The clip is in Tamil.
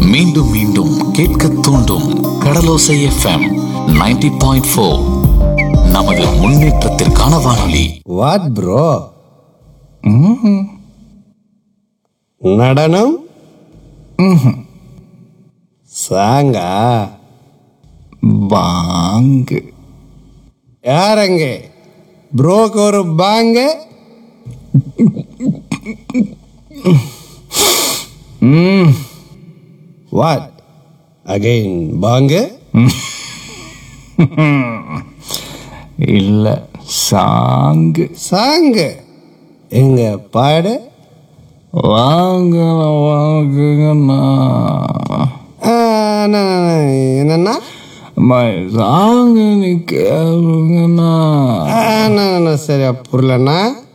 மீண்டும் மீண்டும் கேட்க தூண்டும் கடலோசை எஃப்எம் 90.4 பாயிண்ட் ஃபோர் நமது முன்னேற்றத்திற்கான வானொலி வாட் ப்ரோ நடனம் சாங்கா பாங்கு யாரங்க ப்ரோக்கு ஒரு பாங்க வாட் அகைன் பாங்க இல்ல சாங்கு சாங்கு எங்க பாடு வாங்க வாங்குங்கண்ணா ஆ, நா, நா, என்னண்ணா அம்மா, சாங்கு நீ கேளுங்கண்ணா ஆ, நா, நா, சரியா புரியலண்ணா